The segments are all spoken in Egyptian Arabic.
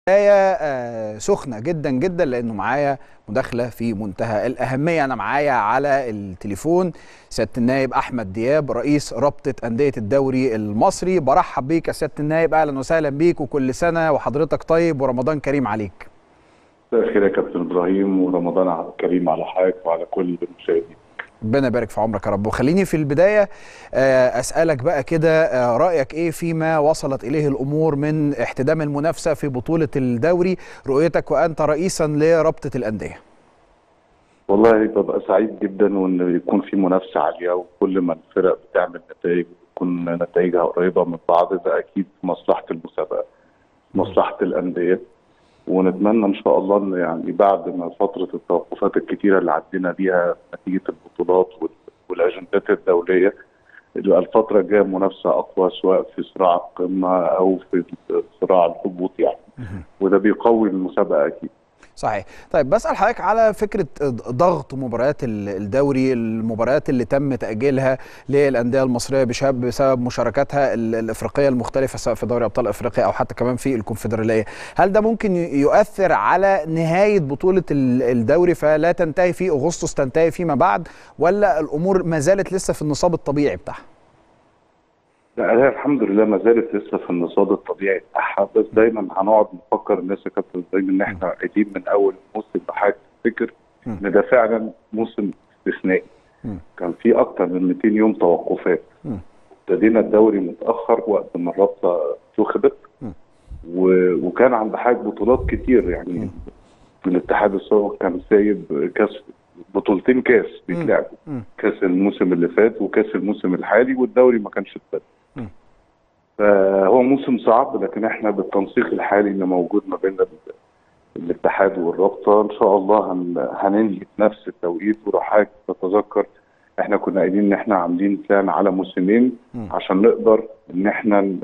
بداية سخنة جدا جدا لأنه معايا مداخلة في منتهى الأهمية أنا معايا على التليفون سيادة النائب أحمد دياب رئيس رابطة أندية الدوري المصري برحب بيك يا سيادة النائب أهلا وسهلا بيك وكل سنة وحضرتك طيب ورمضان كريم عليك مساء الخير يا كابتن إبراهيم ورمضان كريم على حضرتك وعلى كل المشاهدين ربنا يبارك في عمرك يا رب وخليني في البدايه اسالك بقى كده رايك ايه فيما وصلت اليه الامور من احتدام المنافسه في بطوله الدوري رؤيتك وانت رئيسا لرابطه الانديه والله ببقى سعيد جدا وان يكون في منافسه عاليه وكل ما الفرق بتعمل نتائج تكون نتائجها قريبه من بعض ده اكيد في مصلحه المسابقه مصلحه الانديه ونتمنى ان شاء الله ان يعني بعد ما فتره التوقفات الكتيره اللي عدينا بيها نتيجه البطولات والاجندات الدوليه يبقى الفتره الجايه منافسه اقوى سواء في صراع القمه او في صراع الهبوط يعني وده بيقوي المسابقه اكيد صحيح طيب بسأل حضرتك على فكرة ضغط مباريات الدوري المباريات اللي تم تأجيلها للأندية المصرية بسبب مشاركاتها الإفريقية المختلفة سواء في دوري أبطال أفريقيا أو حتى كمان في الكونفدرالية هل ده ممكن يؤثر على نهاية بطولة الدوري فلا تنتهي في أغسطس تنتهي فيما بعد ولا الأمور ما زالت لسه في النصاب الطبيعي بتاعها؟ لا هي الحمد لله ما زالت لسه في النصاب الطبيعي بتاعها بس دايما هنقعد نفكر الناس يا كابتن ابراهيم ان احنا قاعدين من اول موسم بحاجه تفتكر ان ده فعلا موسم استثنائي كان في اكتر من 200 يوم توقفات ابتدينا الدوري متاخر وقت ما الرابطه اتخذت وكان عند حاجه بطولات كتير يعني الاتحاد السعودي كان سايب كاس بطولتين كاس بيتلعبوا كاس الموسم اللي فات وكاس الموسم الحالي والدوري ما كانش ابتدى فهو موسم صعب لكن احنا بالتنسيق الحالي اللي موجود ما بين الاتحاد والرابطه ان شاء الله هن... هننهي في نفس التوقيت وراح تتذكر احنا كنا قايلين ان احنا عاملين بلان على موسمين عشان نقدر ان احنا ن...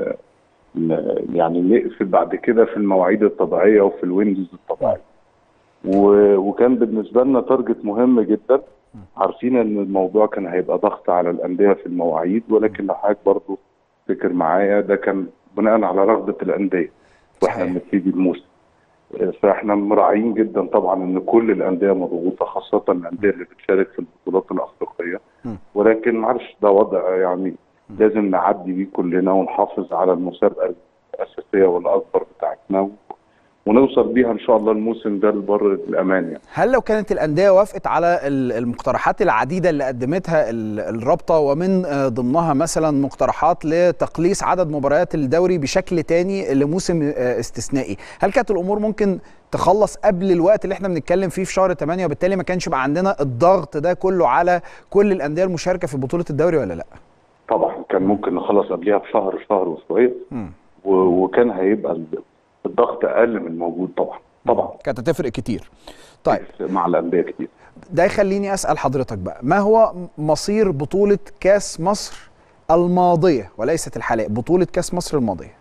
يعني نقفل بعد كده في المواعيد الطبيعيه وفي الويندوز الطبيعيه و... وكان بالنسبه لنا تارجت مهم جدا عارفين ان الموضوع كان هيبقى ضغط على الانديه في المواعيد ولكن لو حضرتك برضه تفتكر معايا ده كان بناء على رغبه الانديه واحنا بنبتدي الموسم فاحنا مراعيين جدا طبعا ان كل الانديه مضغوطه خاصه الانديه اللي بتشارك في البطولات الافريقيه ولكن معلش ده وضع يعني لازم نعدي بيه كلنا ونحافظ على المسابقه الاساسيه والاكبر بتاعتنا ونوصل بيها ان شاء الله الموسم ده لبر الامان يعني. هل لو كانت الانديه وافقت على المقترحات العديده اللي قدمتها الرابطه ومن ضمنها مثلا مقترحات لتقليص عدد مباريات الدوري بشكل تاني لموسم استثنائي، هل كانت الامور ممكن تخلص قبل الوقت اللي احنا بنتكلم فيه في شهر 8 وبالتالي ما كانش بقى عندنا الضغط ده كله على كل الانديه المشاركه في بطوله الدوري ولا لا؟ طبعا كان ممكن نخلص قبلها بشهر شهر وشويه وكان هيبقى الضغط اقل من الموجود طبعا طبعا كانت هتفرق كتير طيب مع الانديه كتير ده يخليني اسال حضرتك بقى ما هو مصير بطوله كاس مصر الماضيه وليست الحاليه بطوله كاس مصر الماضيه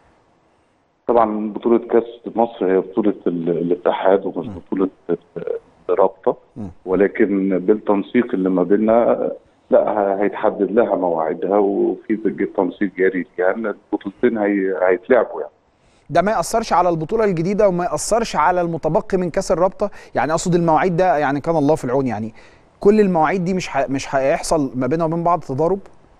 طبعا بطوله كاس مصر هي بطوله الاتحاد ومش بطوله الرابطه ولكن بالتنسيق اللي ما بيننا لا هيتحدد لها مواعيدها وفي تنسيق جاري فيها ان البطولتين هي... هيتلعبوا يعني ده ما ياثرش على البطوله الجديده وما ياثرش على المتبقي من كاس الرابطه يعني اقصد المواعيد ده يعني كان الله في العون يعني كل المواعيد دي مش ح... مش هيحصل ما بينها وبين بعض تضارب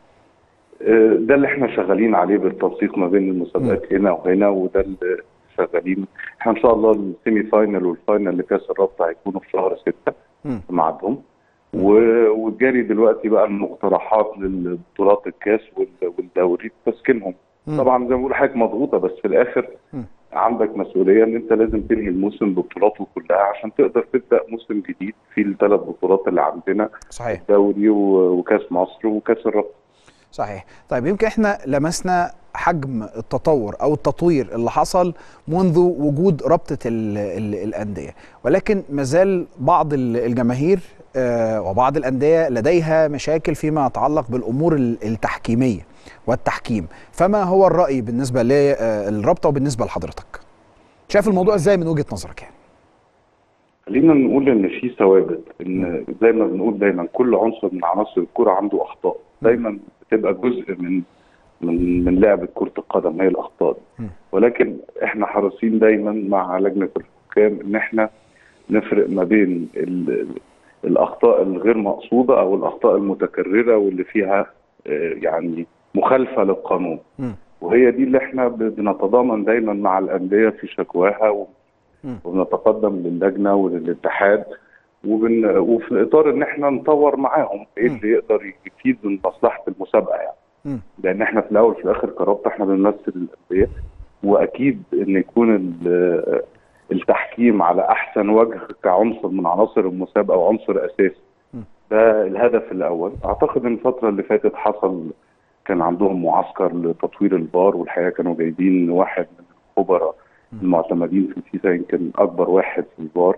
ده اللي احنا شغالين عليه بالتنسيق ما بين المسابقات هنا وهنا وده اللي شغالين احنا ان شاء الله السيمي فاينل والفاينل لكاس الرابطه هيكونوا في شهر 6 في ميعادهم والجاري دلوقتي بقى المقترحات للبطولات الكاس والدوري تسكينهم طبعا زي ما بقول حضرتك مضغوطه بس في الاخر م. عندك مسؤوليه ان انت لازم تنهي الموسم ببطولاته كلها عشان تقدر تبدا موسم جديد في الثلاث بطولات اللي عندنا صحيح الدوري وكاس مصر وكاس الرابطه صحيح طيب يمكن احنا لمسنا حجم التطور او التطوير اللي حصل منذ وجود رابطه ال ال الانديه ولكن مازال بعض الجماهير وبعض الانديه لديها مشاكل فيما يتعلق بالامور التحكيميه والتحكيم فما هو الراي بالنسبه للرابطه وبالنسبه لحضرتك شايف الموضوع ازاي من وجهه نظرك يعني خلينا نقول ان في ثوابت ان زي ما بنقول دايما كل عنصر من عناصر الكره عنده اخطاء دايما بتبقى جزء من من من لعبه كره القدم هي الاخطاء دي. ولكن احنا حريصين دايما مع لجنه الحكام ان احنا نفرق ما بين ال- الاخطاء الغير مقصوده او الاخطاء المتكرره واللي فيها آه، يعني مخالفه للقانون مم. وهي دي اللي احنا ب- بنتضامن دايما مع الانديه في شكواها و- مم. وبنتقدم للجنه وللاتحاد وبن... وفي اطار ان احنا نطور معاهم ايه مم. اللي يقدر يفيد من مصلحه المسابقه يعني مم. لان احنا في الاول وفي الاخر كرابطه احنا بنمثل الانديه واكيد ان يكون ال- التحكيم على احسن وجه كعنصر من عناصر المسابقه وعنصر اساسي م. ده الهدف الاول اعتقد ان الفتره اللي فاتت حصل كان عندهم معسكر لتطوير البار والحقيقه كانوا جايبين واحد من الخبراء المعتمدين في الفيفا يمكن اكبر واحد في البار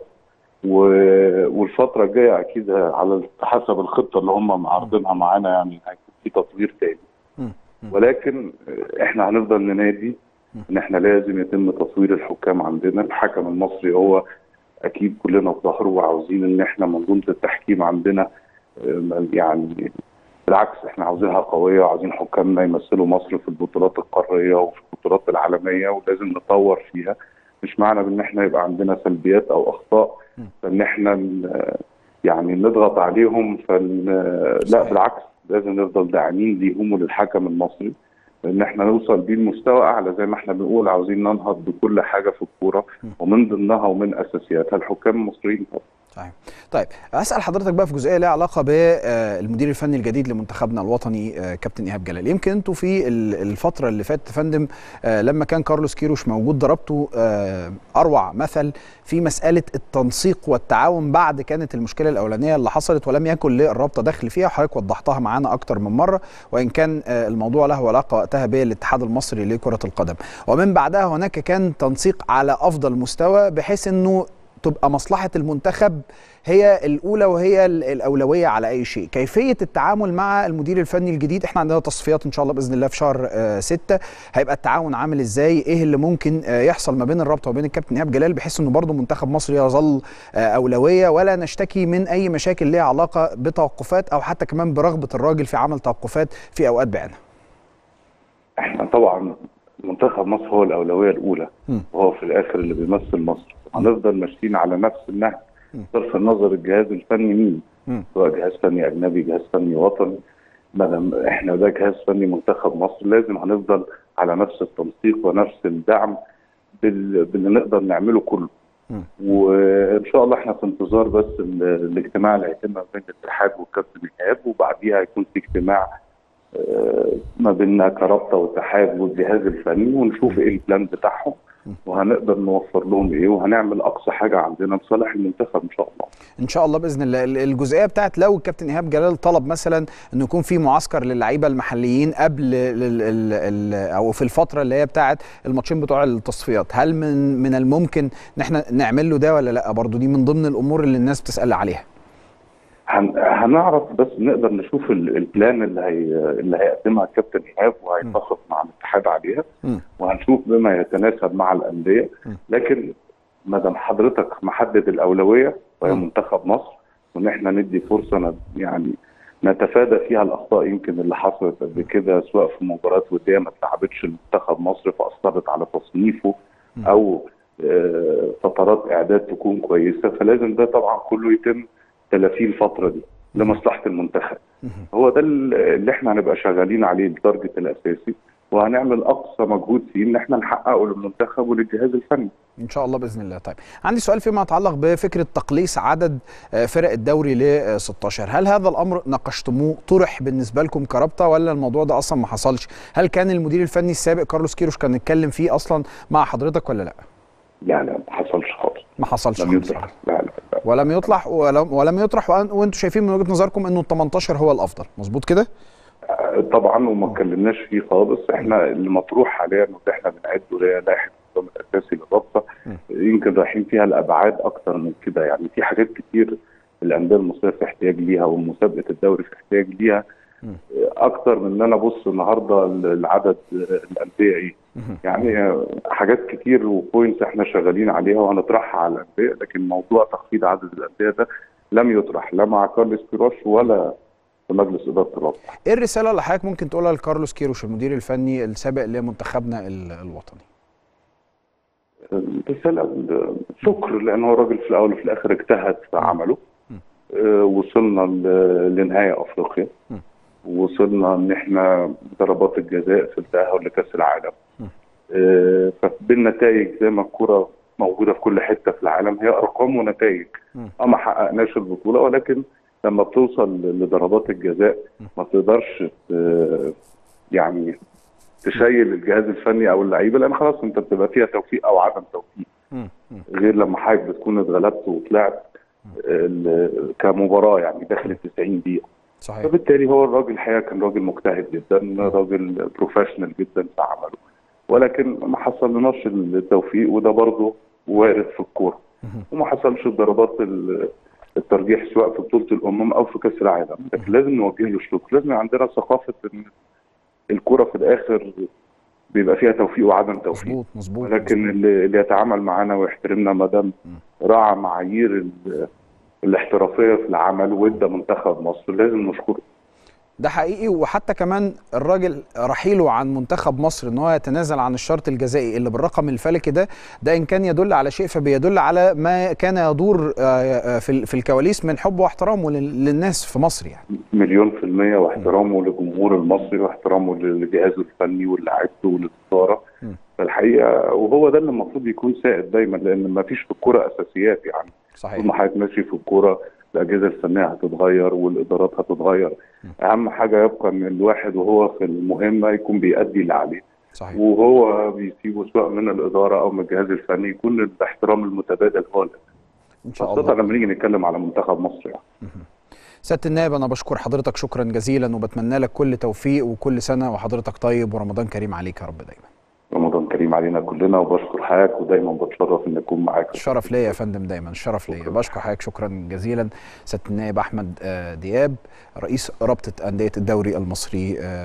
و- والفتره الجايه اكيد على حسب الخطه اللي هم معارضينها معانا يعني هيكون في تطوير تاني مم. مم. ولكن احنا هنفضل ننادي ان احنا لازم يتم تطوير الحكام عندنا الحكم المصري هو اكيد كلنا في ظهره وعاوزين ان احنا منظومه التحكيم عندنا آه، يعني بالعكس احنا عاوزينها قويه وعاوزين حكامنا يمثلوا مصر في البطولات القاريه وفي البطولات العالميه ولازم نطور فيها مش معنى ان احنا يبقى عندنا سلبيات او اخطاء فان احنا ن- يعني نضغط عليهم فن لا صحيح. بالعكس لازم نفضل داعمين ليهم وللحكم المصري ان احنا نوصل بيه لمستوى اعلى زي ما احنا بنقول عاوزين ننهض بكل حاجه في الكوره ومن ضمنها ومن اساسياتها الحكام المصريين طبعا صحيح طيب اسال حضرتك بقى في جزئيه ليها علاقه بالمدير الفني الجديد لمنتخبنا الوطني آه، كابتن ايهاب جلال يمكن انتوا في ال- الفتره اللي فاتت يا فندم آه، لما كان كارلوس كيروش موجود ضربتوا آه، اروع مثل في مساله التنسيق والتعاون بعد كانت المشكله الاولانيه اللي حصلت ولم يكن للرابطه دخل فيها وحضرتك وضحتها معانا اكتر من مره وان كان آه، الموضوع له علاقه وقتها بالاتحاد المصري لكره القدم ومن بعدها هناك كان تنسيق على افضل مستوى بحيث انه تبقى مصلحة المنتخب هي الأولى وهي ال- الأولوية على أي شيء كيفية التعامل مع المدير الفني الجديد احنا عندنا تصفيات إن شاء الله بإذن الله في شهر آه، ستة هيبقى التعاون عامل إزاي إيه اللي ممكن آه، يحصل ما بين الرابطة وبين الكابتن إيهاب جلال بحيث إنه برضه منتخب مصر يظل آه، أولوية ولا نشتكي من أي مشاكل ليها علاقة بتوقفات أو حتى كمان برغبة الراجل في عمل توقفات في أوقات بعينها احنا طبعا منتخب مصر هو الاولويه الاولى م. وهو في الاخر اللي بيمثل مصر هنفضل ماشيين على نفس النهج م. صرف النظر الجهاز الفني مين م. سواء جهاز فني اجنبي جهاز فني وطني ما دام احنا ده جهاز فني منتخب مصر لازم هنفضل على نفس التنسيق ونفس الدعم بال- باللي نقدر نعمله كله م. وان شاء الله احنا في انتظار بس ال- الاجتماع اللي هيتم ما بين الاتحاد والكابتن ايهاب وبعديها هيكون في اجتماع آه، ما بيننا كرابطه واتحاد والجهاز الفني ونشوف ايه البلان بتاعهم وهنقدر نوفر لهم ايه وهنعمل اقصى حاجه عندنا لصالح المنتخب ان شاء الله. ان شاء الله باذن الله ال- الجزئيه بتاعت لو الكابتن ايهاب جلال طلب مثلا انه يكون في معسكر للعيبه المحليين قبل ال ال ال او في الفتره اللي هي بتاعت الماتشين بتوع التصفيات هل من من الممكن ان احنا نعمل له ده ولا لا برضو دي من ضمن الامور اللي الناس بتسال عليها هن... هنعرف بس نقدر نشوف ال- البلان اللي هي... اللي هيقدمها الكابتن ايهاب وهيتفق مع الاتحاد عليها م. وهنشوف بما يتناسب مع الانديه م. لكن ما دام حضرتك محدد الاولويه وهي م. منتخب مصر وان احنا ندي فرصه ن... يعني نتفادى فيها الاخطاء يمكن اللي حصلت قبل كده سواء في مباراه وديه ما اتلعبتش لمنتخب مصر فاثرت على تصنيفه م. او آه، فترات اعداد تكون كويسه فلازم ده طبعا كله يتم تلافيه الفتره دي لمصلحه المنتخب مهم. هو ده اللي احنا هنبقى شغالين عليه التارجت الاساسي وهنعمل اقصى مجهود فيه ان احنا نحققه للمنتخب وللجهاز الفني ان شاء الله باذن الله طيب عندي سؤال فيما يتعلق بفكره تقليص عدد آه، فرق الدوري ل 16 هل هذا الامر ناقشتموه طرح بالنسبه لكم كرابطه ولا الموضوع ده اصلا ما حصلش هل كان المدير الفني السابق كارلوس كيروش كان اتكلم فيه اصلا مع حضرتك ولا لا لا لا ما حصلش خالص ما حصلش لم خالص. يطرح لا لا لا ولم يطرح ولم, ولم يطرح وأن- وانتم شايفين من وجهه نظركم انه ال 18 هو الافضل مظبوط كده آه، طبعا وما اتكلمناش فيه خالص احنا اللي مطروح حاليا واللي احنا بنعده اللي هي لائحه النظام الاساسي للرابطه يمكن رايحين فيها الابعاد اكتر من كده يعني في حاجات كتير الانديه المصريه في احتياج ليها ومسابقه الدوري في احتياج ليها مم. اكتر من ان انا ابص النهارده العدد الانديه ايه مهم. يعني حاجات كتير وبوينتس احنا شغالين عليها وهنطرحها على الانديه لكن موضوع تخفيض عدد الانديه ده لم يطرح لا مع كارلوس كيروش ولا في مجلس اداره الرابطه. ايه الرساله اللي حضرتك ممكن تقولها لكارلوس كيروش المدير الفني السابق لمنتخبنا ال- الوطني؟ رساله شكر لان هو راجل في الاول وفي الاخر اجتهد في عمله م. آه، وصلنا ل- لنهايه افريقيا م. وصلنا ان احنا ضربات الجزاء في التاهل لكاس العالم م. آه، فبالنتائج زي ما الكره موجوده في كل حته في العالم هي ارقام ونتائج م. اه ما حققناش البطوله ولكن لما بتوصل لضربات الجزاء ما تقدرش ت- يعني تشيل الجهاز الفني او اللعيبه لان خلاص انت بتبقى فيها توفيق او عدم توفيق مم. مم. غير لما حضرتك بتكون اتغلبت وطلعت ال- كمباراه يعني داخل ال 90 دقيقه صحيح فبالتالي هو الراجل الحقيقه كان راجل مجتهد جدا راجل بروفيشنال جدا في عمله ولكن ما حصلناش التوفيق وده برضه وارد في الكوره مهم. وما حصلش الضربات ال- الترجيح سواء في بطوله الامم او في كاس العالم لكن لازم نوجه له الشكر لازم عندنا ثقافه ان الكوره في الاخر بيبقى فيها توفيق وعدم توفيق مظبوط مظبوط ولكن مظبوط. اللي, اللي يتعامل معانا ويحترمنا ما دام راعى معايير ال- الاحترافيه في العمل وادى منتخب مصر لازم نشكره ده حقيقي وحتى كمان الراجل رحيله عن منتخب مصر ان هو يتنازل عن الشرط الجزائي اللي بالرقم الفلكي ده ده ان كان يدل على شيء فبيدل على ما كان يدور آه، آه، في ال- في الكواليس من حب واحترامه لل- للناس في مصر يعني مليون في المية واحترامه للجمهور المصري واحترامه لجهازه الفني ولعيبته وللإدارة م. فالحقيقة وهو ده اللي المفروض يكون سائد دايما لأن ما فيش في الكورة أساسيات يعني طول صحيح ما حضرتك ماشي في الكورة الأجهزة الفنية هتتغير والإدارات هتتغير أهم حاجة يبقى إن الواحد وهو في المهمة يكون بيأدي اللي عليه صحيح وهو بيسيبه سواء من الإدارة أو من الجهاز الفني يكون الاحترام المتبادل هو اللي ان شاء خاصة الله لما نيجي نتكلم على منتخب مصر يعني سياده النائب انا بشكر حضرتك شكرا جزيلا وبتمنى لك كل توفيق وكل سنه وحضرتك طيب ورمضان كريم عليك يا رب دايما رمضان كريم علينا كلنا وبشكر حضرتك ودايما بتشرف ان اكون معاك الشرف ليا يا فندم دايما الشرف ليا بشكر حضرتك شكرا جزيلا سياده النائب احمد آه، دياب رئيس رابطه انديه الدوري المصري آه،